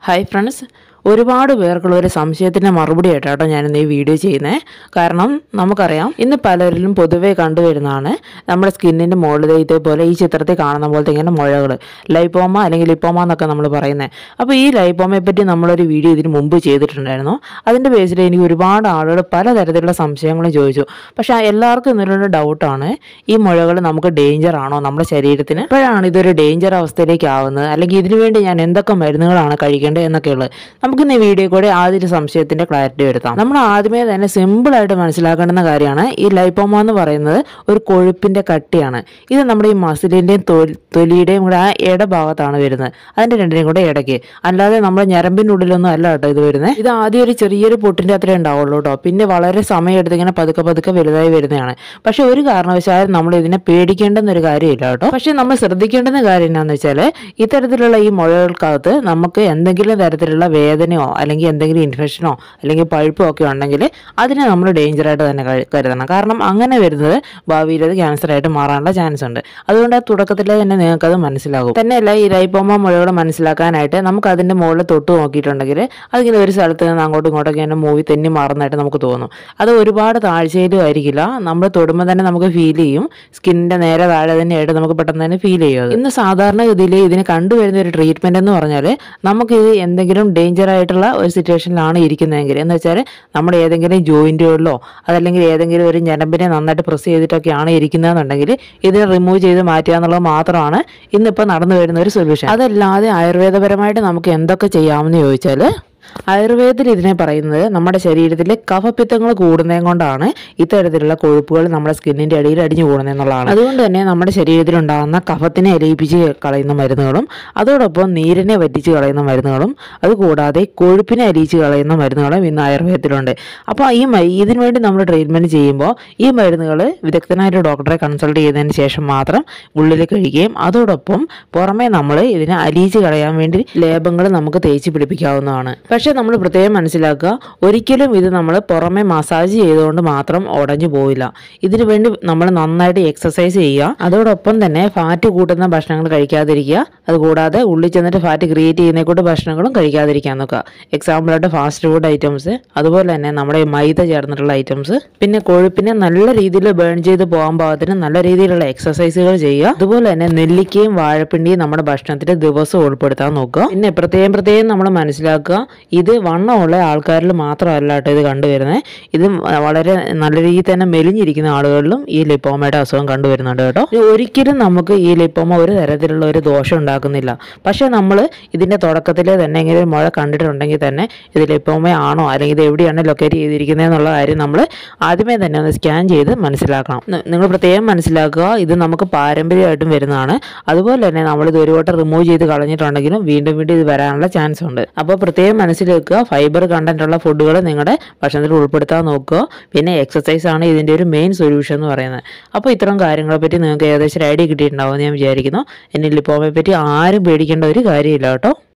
Hi friends ഒരുപാട് പേർക്കുള്ള ഒരു സംശയത്തിൻ്റെ മറുപടി ആയിട്ടാട്ടോ ഞാനിന്ന് ഈ വീഡിയോ ചെയ്യുന്നത് കാരണം നമുക്കറിയാം ഇന്ന് പലരിലും പൊതുവേ കണ്ടുവരുന്നതാണ് നമ്മുടെ സ്കിന്നിൻ്റെ മുകളിൽ ഇതേപോലെ ഈ ചിത്രത്തിൽ കാണുന്ന പോലത്തെ ഇങ്ങനെ മുഴകൾ ലൈപ്പോമ അല്ലെങ്കിൽ ലിപ്പോമ എന്നൊക്കെ നമ്മൾ പറയുന്നത് അപ്പോൾ ഈ ലൈപ്പോമയെ പറ്റി നമ്മളൊരു വീഡിയോ ഇതിന് മുമ്പ് ചെയ്തിട്ടുണ്ടായിരുന്നു അതിൻ്റെ ബേസിൽ എനിക്ക് ഒരുപാട് ആളുകൾ പലതരത്തിലുള്ള സംശയങ്ങളും ചോദിച്ചു പക്ഷേ എല്ലാവർക്കും ഇന്നൊരു ഡൗട്ടാണ് ഈ മുഴകൾ നമുക്ക് ഡേഞ്ചർ ആണോ നമ്മുടെ ശരീരത്തിന് എപ്പോഴാണ് ഇതൊരു ഡേഞ്ചർ അവസ്ഥയിലേക്ക് ആവുന്നത് അല്ലെങ്കിൽ ഇതിനു വേണ്ടി ഞാൻ എന്തൊക്കെ മരുന്നുകളാണ് കഴിക്കേണ്ടത് എന്നൊക്കെയുള്ളത് നമുക്കിന്ന് ഈ വീഡിയോ കൂടെ ആദ്യ ഒരു സംശയത്തിന്റെ ക്ലാരിറ്റി വരുത്താം നമ്മൾ ആദ്യമേ തന്നെ സിമ്പിൾ ആയിട്ട് മനസ്സിലാക്കേണ്ടുന്ന കാര്യമാണ് ഈ ലൈപ്പോമ എന്ന് പറയുന്നത് ഒരു കൊഴുപ്പിന്റെ കട്ടിയാണ് ഇത് നമ്മുടെ ഈ മസിലിന്റെയും തൊലി- തൊലിയുടെയും കൂടെ ആ ഇടഭാഗത്താണ് വരുന്നത് അതിന്റെ രണ്ടിനെയും കൂടെ ഇടയ്ക്ക് അല്ലാതെ നമ്മുടെ ഞരമ്പിന്റെ ഉള്ളിലൊന്നും അല്ല കേട്ടോ ഇത് വരുന്നത് ഇത് ആദ്യം ഒരു ചെറിയൊരു പൊട്ടിന്റെ അത്രേ ഉണ്ടാവുള്ളൂ കേട്ടോ പിന്നെ വളരെ സമയമെടുത്ത് ഇങ്ങനെ പതുക്കെ പതുക്കെ വലുതായി വരുന്നതാണ് പക്ഷെ ഒരു കാരണവശാലും നമ്മൾ ഇതിനെ പേടിക്കേണ്ടുന്ന ഒരു കാര്യമില്ല കേട്ടോ പക്ഷെ നമ്മൾ ശ്രദ്ധിക്കേണ്ടുന്ന കാര്യം എന്താണെന്ന് വെച്ചാൽ ഇത്തരത്തിലുള്ള ഈ മുഴകൾക്കകത്ത് നമുക്ക് എന്തെങ്കിലും തരത്തിലുള്ള വേദനയോ അല്ലെങ്കിൽ എന്തെങ്കിലും ഇൻഫെക്ഷനോ അല്ലെങ്കിൽ പഴുപ്പോ ഒക്കെ ഉണ്ടെങ്കിൽ അതിനെ നമ്മൾ ഡേഞ്ചറായിട്ട് തന്നെ കരു- കരുതണം കാരണം അങ്ങനെ വരുന്നത് ഭാവിയിൽ അത് ക്യാൻസർ ആയിട്ട് മാറാനുള്ള ചാൻസ് ഉണ്ട് അതുകൊണ്ട് ആ തുടക്കത്തിലെ തന്നെ നിങ്ങൾക്ക് അത് മനസ്സിലാകും തന്നെയല്ല ഈ ലൈപ്പോമ മുഴകൾ മനസ്സിലാക്കാനായിട്ട് നമുക്ക് അതിന്റെ മുകളിൽ തൊട്ട് നോക്കിയിട്ടുണ്ടെങ്കിൽ അതിങ്ങനെ ഒരു സ്ഥലത്ത് നിന്ന് അങ്ങോട്ടും ഇങ്ങോട്ടൊക്കെ ഇങ്ങനെ മൂവി തെന്നി മാറുന്നതായിട്ട് നമുക്ക് തോന്നും അത് ഒരുപാട് താഴ്ചയിലും ആയിരിക്കില്ല നമ്മൾ തൊടുമ്പോൾ തന്നെ നമുക്ക് ഫീൽ ചെയ്യും സ്കിന്നിന്റെ നേരെ താഴെ തന്നെയായിട്ട് നമുക്ക് പെട്ടെന്ന് തന്നെ ഫീൽ ചെയ്യും അത്. ഇന്ന് സാധാരണഗതിയിൽ ഇതിന് കണ്ടുവരുന്ന ഒരു ട്രീറ്റ്മെന്റ് എന്ന് പറഞ്ഞാൽ നമുക്ക് ഇത് എന്തെങ്കിലും ഡേഞ്ചർ ആയിട്ടുള്ള ഒരു സിറ്റുവേഷനിലാണ് ഇരിക്കുന്നതെങ്കിൽ എന്ന് വെച്ചാൽ നമ്മുടെ ഏതെങ്കിലും ജോയിന്റുകളിലോ അതല്ലെങ്കിൽ ഏതെങ്കിലും ഒരു ഞരമ്പിനെ നന്നായിട്ട് പ്രസ് ചെയ്തിട്ടൊക്കെയാണ് ഇരിക്കുന്നതെന്നുണ്ടെങ്കിൽ ഇതിനെ റിമൂവ് ചെയ്ത് മാറ്റുക എന്നുള്ളത് മാത്രമാണ് ഇന്നിപ്പോൾ നടന്നു വരുന്ന ഒരു സൊല്യൂഷൻ അതല്ലാതെ ആയുർവേദപരമായിട്ട് നമുക്ക് എന്തൊക്കെ ചെയ്യാമെന്ന് ചോദിച്ചാൽ ആയുർവേദത്തിൽ ഇതിനെ പറയുന്നത് നമ്മുടെ ശരീരത്തിലെ കഫപിത്തങ്ങൾ കൂടുന്നതും കൊണ്ടാണ് ഇത്തരത്തിലുള്ള കൊഴുപ്പുകൾ നമ്മുടെ സ്കിന്നിന്റെ അടിയിൽ അടിഞ്ഞു കൂടുന്നതെന്നുള്ളതാണ് അതുകൊണ്ട് തന്നെ നമ്മുടെ ശരീരത്തിലുണ്ടാകുന്ന കഫത്തിനെ അലിയിപ്പിച്ച് കളയുന്ന മരുന്നുകളും അതോടൊപ്പം നീരിനെ വറ്റിച്ച് കളയുന്ന മരുന്നുകളും അതുകൂടാതെ കൊഴുപ്പിനെ അലിയിച്ച് കളയുന്ന മരുന്നുകളും ഇന്ന് ആയുർവേദത്തിലുണ്ട് അപ്പോൾ ഈ മ- ഇതിനു വേണ്ടി നമ്മൾ ട്രീറ്റ്മെന്റ് ചെയ്യുമ്പോൾ ഈ മരുന്നുകൾ വിദഗ്ധനായ ഡോക്ടറെ കൺസൾട്ട് ചെയ്തതിന് ശേഷം മാത്രം ഉള്ളിൽ കഴിക്കുകയും അതോടൊപ്പം പുറമേ നമ്മൾ ഇതിനെ അലിയിച്ച് കളയാൻ വേണ്ടി ലേപങ്ങൾ നമുക്ക് തേച്ച് പിടിപ്പിക്കാവുന്നതാണ് പക്ഷേ നമ്മൾ പ്രത്യേകം മനസ്സിലാക്കുക ഒരിക്കലും ഇത് നമ്മൾ പുറമെ മസാജ് ചെയ്തുകൊണ്ട് മാത്രം ഉടഞ്ഞു പോവില്ല ഇതിനു വേണ്ടി നമ്മൾ നന്നായിട്ട് എക്സസൈസ് ചെയ്യുക അതോടൊപ്പം തന്നെ ഫാറ്റ് കൂട്ടുന്ന ഭക്ഷണങ്ങൾ കഴിക്കാതിരിക്കുക അതുകൂടാതെ ഉള്ളിൽ ചെന്നിട്ട് ഫാറ്റ് ക്രിയേറ്റ് ചെയ്യുന്ന കൂട്ട് ഭക്ഷണങ്ങളും കഴിക്കാതിരിക്കാൻ നോക്കുക എക്സാമ്പിളായിട്ട് ഫാസ്റ്റ് ഫുഡ് ഐറ്റംസ് അതുപോലെ തന്നെ നമ്മുടെ ഈ മൈദ ചേർന്നിട്ടുള്ള ഐറ്റംസ് പിന്നെ കൊഴുപ്പിനെ നല്ല രീതിയിൽ ബേൺ ചെയ്ത് പോകാൻ പാകത്തിന് നല്ല രീതിയിലുള്ള എക്സസൈസുകൾ ചെയ്യുക അതുപോലെ തന്നെ നെല്ലിക്കയും വാഴപ്പിണ്ടിയും നമ്മുടെ ഭക്ഷണത്തിൽ ദിവസവും ഉൾപ്പെടുത്താൻ നോക്കുക പിന്നെ പ്രത്യേകം പ്രത്യേകം നമ്മൾ മനസ്സിലാക്കുക ഇത് വണ്ണമുള്ള ആൾക്കാരിൽ മാത്രമല്ല കേട്ടോ ഇത് കണ്ടുവരുന്നത് ഇത് വളരെ നല്ല രീതിയിൽ തന്നെ മെലിഞ്ഞിരിക്കുന്ന ആളുകളിലും ഈ ലിപ്പോമയുടെ അസുഖം കണ്ടുവരുന്നുണ്ട് കേട്ടോ ഇത് ഒരിക്കലും നമുക്ക് ഈ ലിപ്പോമ ഒരു തരത്തിലുള്ള ഒരു ദോഷം ഉണ്ടാക്കുന്നില്ല പക്ഷേ നമ്മൾ ഇതിന്റെ തുടക്കത്തിൽ തന്നെ ഇങ്ങനെ ഒരു മുഴ കണ്ടിട്ടുണ്ടെങ്കിൽ തന്നെ ഇത് ലിപ്പോമ ആണോ അല്ലെങ്കിൽ ഇത് എവിടെയാണ് ലൊക്കേറ്റ് ചെയ്തിരിക്കുന്നത് എന്നുള്ള കാര്യം നമ്മൾ ആദ്യമേ തന്നെ ഒന്ന് സ്കാൻ ചെയ്ത് മനസ്സിലാക്കണം ന- നിങ്ങൾ പ്രത്യേകം മനസ്സിലാക്കുക ഇത് നമുക്ക് പാരമ്പര്യമായിട്ടും വരുന്നതാണ് അതുപോലെ തന്നെ നമ്മൾ ഇത് ഒരു വട്ടം റിമൂവ് ചെയ്ത് കളഞ്ഞിട്ടുണ്ടെങ്കിലും വീണ്ടും വീണ്ടും ഇത് വരാനുള്ള ചാൻസ് ഉണ്ട് അപ്പോൾ പ്രത്യേകം മനസ്സിൽ വെക്കുക ഫൈബർ കണ്ടന്റ് ഉള്ള ഫുഡുകൾ നിങ്ങളുടെ ഭക്ഷണത്തിൽ ഉൾപ്പെടുത്താൻ നോക്കുക പിന്നെ എക്സസൈസ് ആണ് ഇതിൻ്റെ ഒരു മെയിൻ സൊല്യൂഷൻ എന്ന് പറയുന്നത് അപ്പോൾ ഇത്തരം കാര്യങ്ങളെ പറ്റി നിങ്ങൾക്ക് ഏകദേശം ഒരു ഐഡിയ കിട്ടിയിട്ടുണ്ടാവുമെന്ന് ഞാൻ വിചാരിക്കുന്നു എന്നെ ലിപ്പോമയെ പറ്റി ആരും പേടിക്കേണ്ട ഒരു കാര്യമില്ല കേട്ടോ